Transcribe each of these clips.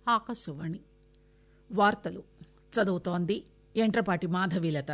ఆకాశవాణి వార్తలు చదువుతోంది ఎంట్రపాటి మాధవీలత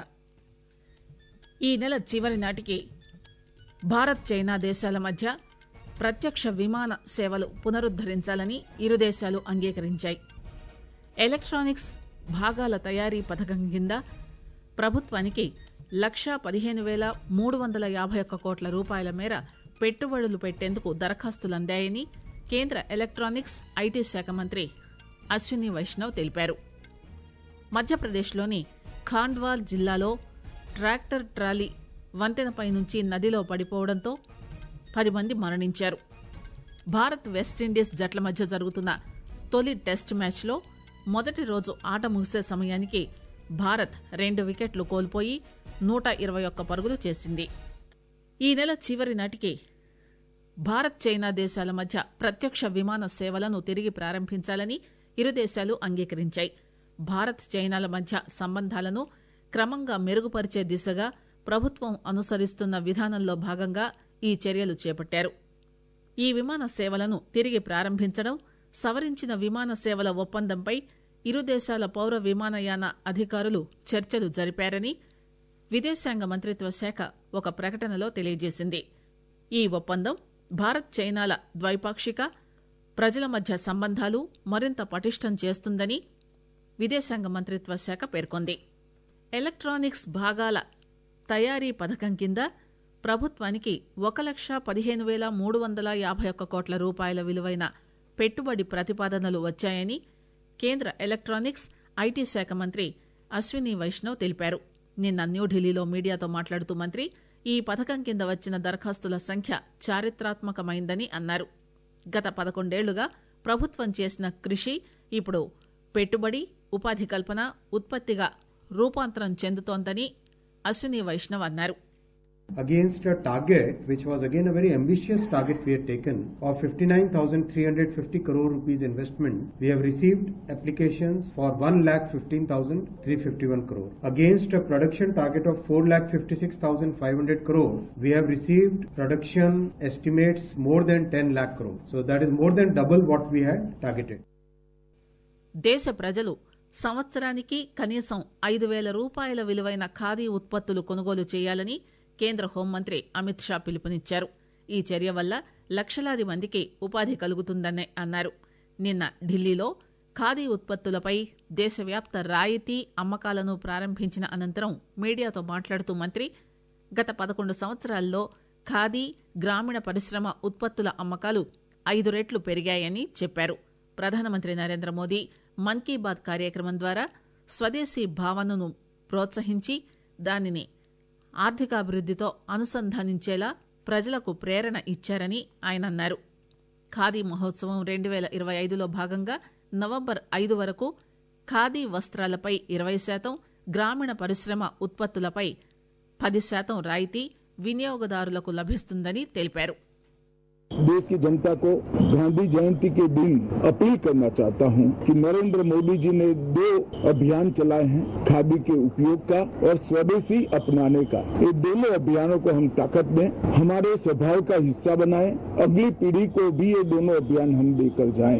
ఈ నెల చివరి నాటికి భారత్ చైనా దేశాల మధ్య ప్రత్యక్ష విమాన సేవలు పునరుద్దరించాలని ఇరు దేశాలు అంగీకరించాయి ఎలక్ట్రానిక్స్ భాగాల తయారీ పథకం కింద ప్రభుత్వానికి లక్షా పదిహేను వేల మూడు వందల యాభై ఒక్క కోట్ల రూపాయల మేర పెట్టుబడులు పెట్టేందుకు దరఖాస్తులు అందాయని కేంద్ర ఎలక్ట్రానిక్స్ ఐటీ శాఖ మంత్రి అశ్విని వైష్ణవ్ తెలిపారు మధ్యప్రదేశ్లోని ఖాండ్వాల్ జిల్లాలో ట్రాక్టర్ ట్రాలీ వంతెనపై నుంచి నదిలో పడిపోవడంతో పది మంది మరణించారు భారత్ వెస్టిండీస్ జట్ల మధ్య జరుగుతున్న తొలి టెస్ట్ మ్యాచ్లో మొదటి రోజు ఆట ముగిసే సమయానికి భారత్ రెండు వికెట్లు కోల్పోయి నూట ఇరవై ఒక్క పరుగులు చేసింది ఈ నెల చివరి నాటికి భారత్ చైనా దేశాల మధ్య ప్రత్యక్ష విమాన సేవలను తిరిగి ప్రారంభించాలని ఇరు దేశాలు అంగీకరించాయి భారత్ చైనాల మధ్య సంబంధాలను క్రమంగా మెరుగుపరిచే దిశగా ప్రభుత్వం అనుసరిస్తున్న విధానంలో భాగంగా ఈ చర్యలు చేపట్టారు ఈ విమాన సేవలను తిరిగి ప్రారంభించడం సవరించిన విమాన సేవల ఒప్పందంపై ఇరు దేశాల పౌర విమానయాన అధికారులు చర్చలు జరిపారని విదేశాంగ మంత్రిత్వ శాఖ ఒక ప్రకటనలో తెలియజేసింది ఈ ఒప్పందం భారత్ చైనాల ద్వైపాక్షిక ప్రజల మధ్య సంబంధాలు మరింత పటిష్టం చేస్తుందని విదేశాంగ మంత్రిత్వ శాఖ పేర్కొంది ఎలక్ట్రానిక్స్ భాగాల తయారీ పథకం కింద ప్రభుత్వానికి ఒక లక్ష పదిహేను వేల మూడు వందల యాభై ఒక్క కోట్ల రూపాయల విలువైన పెట్టుబడి ప్రతిపాదనలు వచ్చాయని కేంద్ర ఎలక్ట్రానిక్స్ ఐటీ శాఖ మంత్రి అశ్విని వైష్ణవ్ తెలిపారు నిన్న న్యూఢిల్లీలో మీడియాతో మాట్లాడుతూ మంత్రి ఈ పథకం కింద వచ్చిన దరఖాస్తుల సంఖ్య చారిత్రాత్మకమైందని అన్నారు గత పదకొండేళ్లుగా ప్రభుత్వం చేసిన కృషి ఇప్పుడు పెట్టుబడి ఉపాధి కల్పన ఉత్పత్తిగా రూపాంతరం చెందుతోందని అశ్విని వైష్ణవ్ అన్నారు against a target which was again a very ambitious target we had taken of 59,350 crore rupees investment we have received applications for 1,15,351 crore against a production target of 4,56,500 crore we have received production estimates more than 10 lakh crore so that is more than double what we had targeted దేశ ప్రజలు సంవత్సరానికి కనీసం ఐదు వేల రూపాయల విలువైన ఖాదీ ఉత్పత్తులు కొనుగోలు చేయాలని కేంద్ర హోంమంత్రి అమిత్ షా పిలుపునిచ్చారు ఈ చర్య వల్ల లక్షలాది మందికి ఉపాధి కలుగుతుందని అన్నారు నిన్న ఢిల్లీలో ఖాదీ ఉత్పత్తులపై దేశవ్యాప్త రాయితీ అమ్మకాలను ప్రారంభించిన అనంతరం మీడియాతో మాట్లాడుతూ మంత్రి గత పదకొండు సంవత్సరాల్లో ఖాదీ గ్రామీణ పరిశ్రమ ఉత్పత్తుల అమ్మకాలు ఐదు రెట్లు పెరిగాయని చెప్పారు ప్రధానమంత్రి నరేంద్ర మోదీ మన్ కీ బాత్ కార్యక్రమం ద్వారా స్వదేశీ భావనను ప్రోత్సహించి దానిని ఆర్థికాభివృద్దితో అనుసంధానించేలా ప్రజలకు ప్రేరణ ఇచ్చారని ఆయన అన్నారు ఖాదీ మహోత్సవం రెండు వేల ఇరవై ఐదులో భాగంగా నవంబర్ ఐదు వరకు ఖాదీ వస్త్రాలపై ఇరవై శాతం గ్రామీణ పరిశ్రమ ఉత్పత్తులపై పది శాతం రాయితీ వినియోగదారులకు లభిస్తుందని తెలిపారు देश की जनता को गांधी जयंती के दिन अपील करना चाहता हूं कि नरेंद्र मोदी जी ने दो अभियान चलाए हैं खादी के उपयोग का और स्वदेशी अपनाने का ये दोनों अभियानों को हम ताकत दें हमारे स्वभाव का हिस्सा बनाएं अगली पीढ़ी को भी ये दोनों अभियान हम देकर जाएं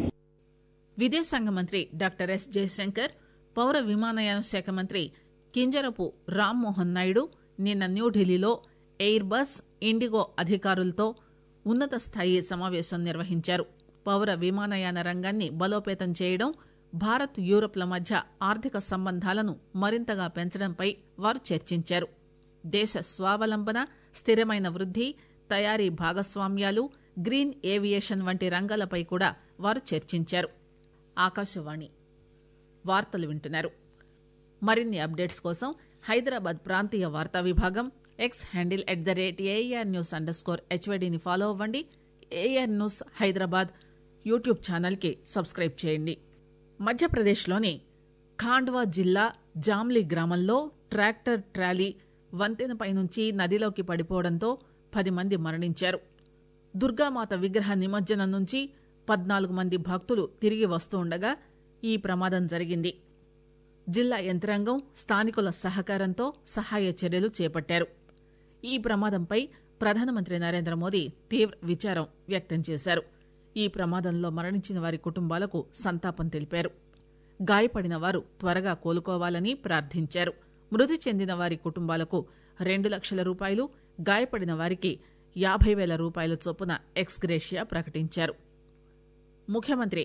విదేశాంగ మంత్రి డాక్టర్ ఎస్ జయశంకర్ పౌర విమానయాన శాఖ మంత్రి కింజరపు రామ్మోహన్ నాయుడు నిన్న న్యూఢిల్లీలో ఎయిర్ బస్ ఇండిగో అధికారులతో ఉన్నత స్థాయి సమావేశం నిర్వహించారు పౌర విమానయాన రంగాన్ని బలోపేతం చేయడం భారత్ యూరప్ల మధ్య ఆర్థిక సంబంధాలను మరింతగా పెంచడంపై వారు చర్చించారు దేశ స్వావలంబన స్థిరమైన వృద్ది తయారీ భాగస్వామ్యాలు గ్రీన్ ఏవియేషన్ వంటి రంగాలపై కూడా వారు చర్చించారు ఆకాశవాణి వార్తలు వింటున్నారు మరిన్ని అప్డేట్స్ కోసం హైదరాబాద్ ప్రాంతీయ వార్తా విభాగం X handle at the rate AR news underscore స్కోర్ హెచ్వైడీని ఫాలో అవ్వండి ఏఆర్ న్యూస్ హైదరాబాద్ యూట్యూబ్ ఛానల్కి సబ్స్క్రైబ్ చేయండి మధ్యప్రదేశ్లోని ఖాండ్వా జిల్లా జామ్లీ గ్రామంలో ట్రాక్టర్ ట్రాలీ వంతెనపై నుంచి నదిలోకి పడిపోవడంతో పది మంది మరణించారు దుర్గామాత విగ్రహ నిమజ్జనం నుంచి పద్నాలుగు మంది భక్తులు తిరిగి వస్తూ ఉండగా ఈ ప్రమాదం జరిగింది జిల్లా యంత్రాంగం స్థానికుల సహకారంతో సహాయ చర్యలు చేపట్టారు ఈ ప్రమాదంపై ప్రధానమంత్రి నరేంద్ర మోదీ తీవ్ర విచారం వ్యక్తం చేశారు ఈ ప్రమాదంలో మరణించిన వారి కుటుంబాలకు సంతాపం తెలిపారు గాయపడిన వారు త్వరగా కోలుకోవాలని ప్రార్థించారు మృతి చెందిన వారి కుటుంబాలకు రెండు లక్షల రూపాయలు గాయపడిన వారికి యాభై వేల రూపాయల చొప్పున ఎక్స్గ్రేషియా ప్రకటించారు ముఖ్యమంత్రి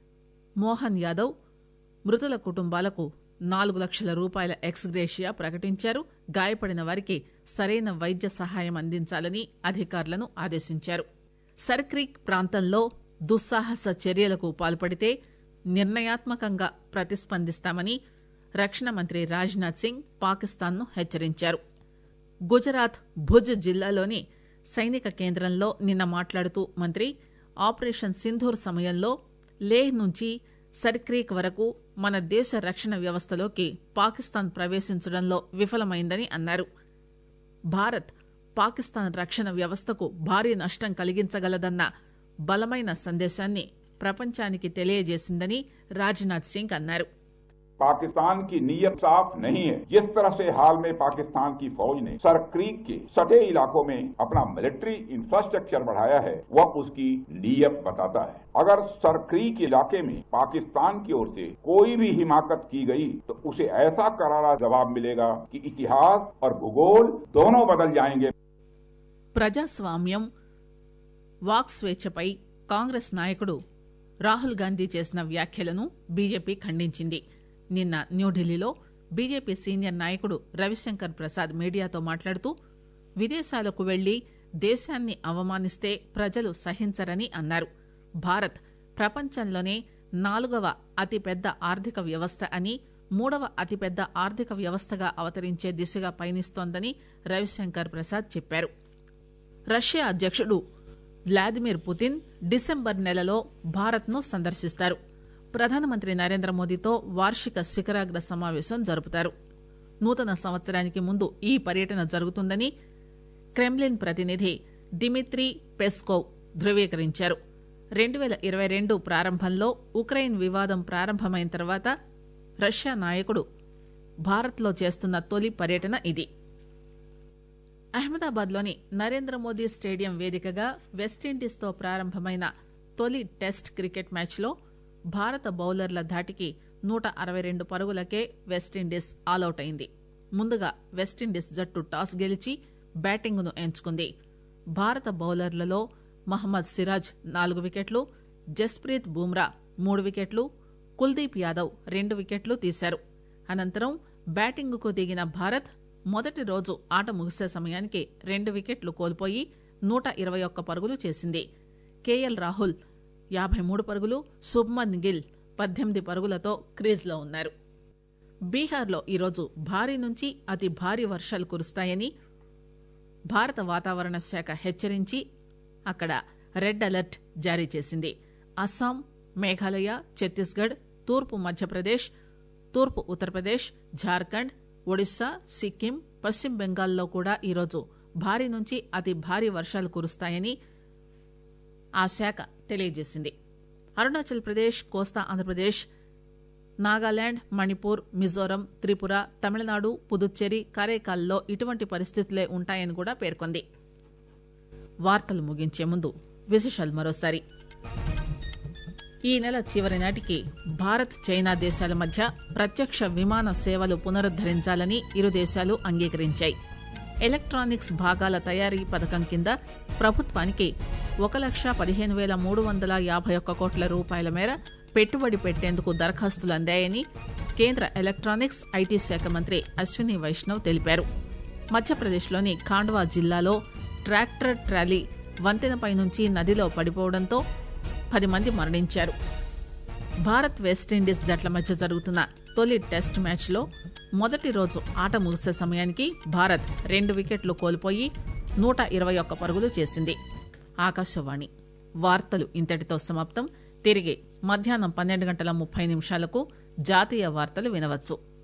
మోహన్ యాదవ్ మృతుల కుటుంబాలకు నాలుగు లక్షల రూపాయల ఎక్స్గ్రేషియా ప్రకటించారు గాయపడిన వారికి సరైన వైద్య సహాయం అందించాలని అధికారులను ఆదేశించారు సర్క్రీక్ ప్రాంతంలో దుస్సాహస చర్యలకు పాల్పడితే నిర్ణయాత్మకంగా ప్రతిస్పందిస్తామని రక్షణ మంత్రి రాజ్నాథ్ సింగ్ పాకిస్తాన్ను హెచ్చరించారు గుజరాత్ భుజ్ జిల్లాలోని సైనిక కేంద్రంలో నిన్న మాట్లాడుతూ మంత్రి ఆపరేషన్ సింధూర్ సమయంలో లేహ్ నుంచి సర్క్రీక్ వరకు మన దేశ రక్షణ వ్యవస్థలోకి పాకిస్తాన్ ప్రవేశించడంలో విఫలమైందని అన్నారు భారత్ పాకిస్తాన్ రక్షణ వ్యవస్థకు భారీ నష్టం కలిగించగలదన్న బలమైన సందేశాన్ని ప్రపంచానికి తెలియజేసిందని రాజ్నాథ్ సింగ్ అన్నారు पाकिस्तान की नीयत साफ नहीं है जिस तरह से हाल में पाकिस्तान की फौज ने सर क्रीक के सटे इलाकों में अपना मिलिट्री इंफ्रास्ट्रक्चर बढ़ाया है वह उसकी नीयत बताता है अगर सर क्रीक इलाके में पाकिस्तान की ओर से कोई भी हिमाकत की गई तो उसे ऐसा करारा जवाब मिलेगा कि इतिहास और भूगोल दोनों बदल जाएंगे ప్రజాస్వామ్యం వాక్ స్వేచ్ఛపై కాంగ్రెస్ నాయకుడు రాహుల్ గాంధీ చేసిన వ్యాఖ్యలను బీజేపీ ఖండించింది నిన్న న్యూఢిల్లీలో బీజేపీ సీనియర్ నాయకుడు రవిశంకర్ ప్రసాద్ మీడియాతో మాట్లాడుతూ విదేశాలకు వెళ్లి దేశాన్ని అవమానిస్తే ప్రజలు సహించరని అన్నారు భారత్ ప్రపంచంలోనే నాలుగవ అతిపెద్ద ఆర్థిక వ్యవస్థ అని మూడవ అతిపెద్ద ఆర్థిక వ్యవస్థగా అవతరించే దిశగా పయనిస్తోందని రవిశంకర్ ప్రసాద్ చెప్పారు రష్యా అధ్యక్షుడు వ్లాదిమిర్ పుతిన్ డిసెంబర్ నెలలో భారత్ను సందర్శిస్తారు ప్రధానమంత్రి నరేంద్ర మోదీతో వార్షిక శిఖరాగ్ర సమావేశం జరుపుతారు నూతన సంవత్సరానికి ముందు ఈ పర్యటన జరుగుతుందని క్రెమ్లిన్ ప్రతినిధి దిమిత్రీ పెస్కోవ్ ధృవీకరించారు రెండు పేల ఇరవై రెండు ప్రారంభంలో ఉక్రెయిన్ వివాదం ప్రారంభమైన తర్వాత రష్యా నాయకుడు భారత్లో చేస్తున్న తొలి పర్యటన ఇది అహ్మదాబాద్లోని నరేంద్ర మోదీ స్టేడియం వేదికగా వెస్టిండీస్తో ప్రారంభమైన తొలి టెస్ట్ క్రికెట్ మ్యాచ్లో భారత బౌలర్ల ధాటికి నూట అరవై రెండు పరుగులకే వెస్టిండీస్ ఆలౌట్ అయింది ముందుగా వెస్టిండీస్ జట్టు టాస్ గెలిచి బ్యాటింగ్ను ఎంచుకుంది భారత బౌలర్లలో మహమ్మద్ సిరాజ్ నాలుగు వికెట్లు జస్ప్రీత్ బుమ్రా మూడు వికెట్లు కుల్దీప్ యాదవ్ రెండు వికెట్లు తీశారు అనంతరం బ్యాటింగుకు దిగిన భారత్ మొదటి రోజు ఆట ముగిసే సమయానికి రెండు వికెట్లు కోల్పోయి నూట ఇరవై ఒక్క పరుగులు చేసింది కేఎల్ రాహుల్ యాభై మూడు పరుగులు శుభ్మన్ గిల్ పద్దెనిమిది పరుగులతో క్రీజ్లో ఉన్నారు బీహార్లో ఈరోజు భారీ నుంచి అతి భారీ వర్షాలు కురుస్తాయని భారత వాతావరణ శాఖ హెచ్చరించి అక్కడ రెడ్ అలర్ట్ జారీ చేసింది అస్సాం మేఘాలయ ఛత్తీస్గఢ్ తూర్పు మధ్యప్రదేశ్ తూర్పు ఉత్తరప్రదేశ్ ఝార్ఖండ్ ఒడిశా సిక్కిం పశ్చిమ బెంగాల్లో కూడా ఈరోజు భారీ నుంచి అతి భారీ వర్షాలు కురుస్తాయని ఆ శాఖ తెలియజేసింది అరుణాచల్ ప్రదేశ్ కోస్తా ఆంధ్రప్రదేశ్ నాగాలాండ్ మణిపూర్ మిజోరం త్రిపుర తమిళనాడు పుదుచ్చేరి కరైకాల్లో ఇటువంటి పరిస్థితులే ఉంటాయని కూడా పేర్కొంది వార్తలు ముగించే ముందు విశేషాలు మరోసారి ఈ నెల చివరి నాటికి భారత్ చైనా దేశాల మధ్య ప్రత్యక్ష విమాన సేవలు పునరుద్దరించాలని ఇరు దేశాలు అంగీకరించాయి ఎలక్ట్రానిక్స్ భాగాల తయారీ పథకం కింద ప్రభుత్వానికి ఒక లక్ష పదిహేను వేల మూడు వందల యాభై ఒక్క కోట్ల రూపాయల మేర పెట్టుబడి పెట్టేందుకు దరఖాస్తులు అందాయని కేంద్ర ఎలక్ట్రానిక్స్ ఐటీ శాఖ మంత్రి అశ్విని వైష్ణవ్ తెలిపారు మధ్యప్రదేశ్లోని ఖాండ్వా జిల్లాలో ట్రాక్టర్ ట్రాలీ వంతెనపై నుంచి నదిలో పడిపోవడంతో పది మంది మరణించారు భారత్ వెస్టిండీస్ జట్ల మధ్య జరుగుతున్న తొలి టెస్ట్ మ్యాచ్లో మొదటి రోజు ఆట ముగిసే సమయానికి భారత్ రెండు వికెట్లు కోల్పోయి నూట ఇరవై ఒక్క పరుగులు చేసింది ఆకాశవాణి వార్తలు ఇంతటితో సమాప్తం తిరిగి మధ్యాహ్నం పన్నెండు గంటల ముప్పై నిమిషాలకు జాతీయ వార్తలు వినవచ్చు